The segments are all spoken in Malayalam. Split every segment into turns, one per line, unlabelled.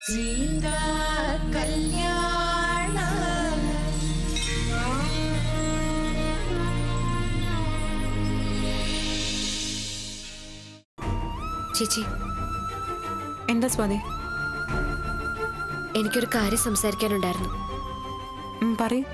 സീതാ കല്യാണ
ചേച്ചി
എന്താ സ്വാതി
എനിക്കൊരു കാര്യം സംസാരിക്കാനുണ്ടായിരുന്നു
ഉം, പറയൂ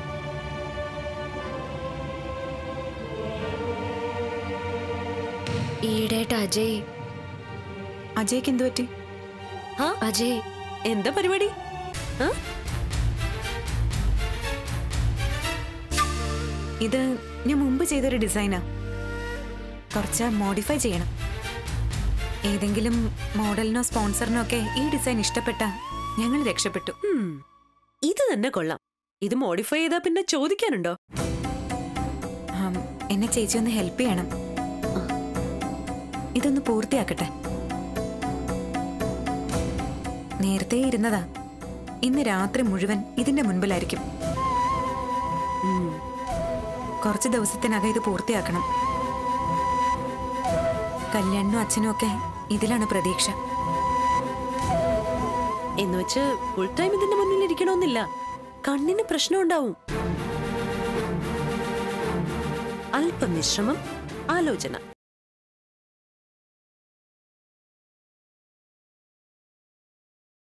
ഈയിടെയായിട്ട് അജയ്
അജയ്ക്ക് എന്തു പറ്റി
ആ അജയ്
എന്താ പരിപാടി ആ?
ഇത് ഞാൻ മുമ്പ് ചെയ്തൊരു ഡിസൈനാ കുറച്ച് മോഡിഫൈ ചെയ്യണം ഏതെങ്കിലും മോഡലിനോ സ്പോൺസറിനോ ഒക്കെ ഈ ഡിസൈൻ ഇഷ്ടപ്പെട്ട ഞങ്ങൾ രക്ഷപ്പെട്ടു
ഉം. ഇത് തന്നെ കൊള്ളാം ഇത് മോഡിഫൈ ചെയ്താ പിന്നെ ചോദിക്കാനുണ്ടോ
ആം, എന്നെ ചേച്ചി ഒന്ന് ഹെൽപ്പ് ചെയ്യണം ഇതൊന്ന് പൂർത്തിയാക്കട്ടെ നേരത്തെ ഇരുന്നതാ ഇന്ന് രാത്രി മുഴുവൻ ഇതിന്റെ മുൻപിലായിരിക്കും
ഉം.
കുറച്ച് ദിവസത്തിനകം ഇത് പൂർത്തിയാക്കണം കല്യാണിനും അച്ഛനും ഒക്കെ ഇതിലാണ് പ്രതീക്ഷ
എന്ന് വെച്ച് ഫുൾ ടൈം ഇതിന്റെ മുന്നിൽ ഇരിക്കണമെന്നില്ല കണ്ണിന് പ്രശ്നം ഉണ്ടാവും അല്പം വിശ്രമം ആലോചന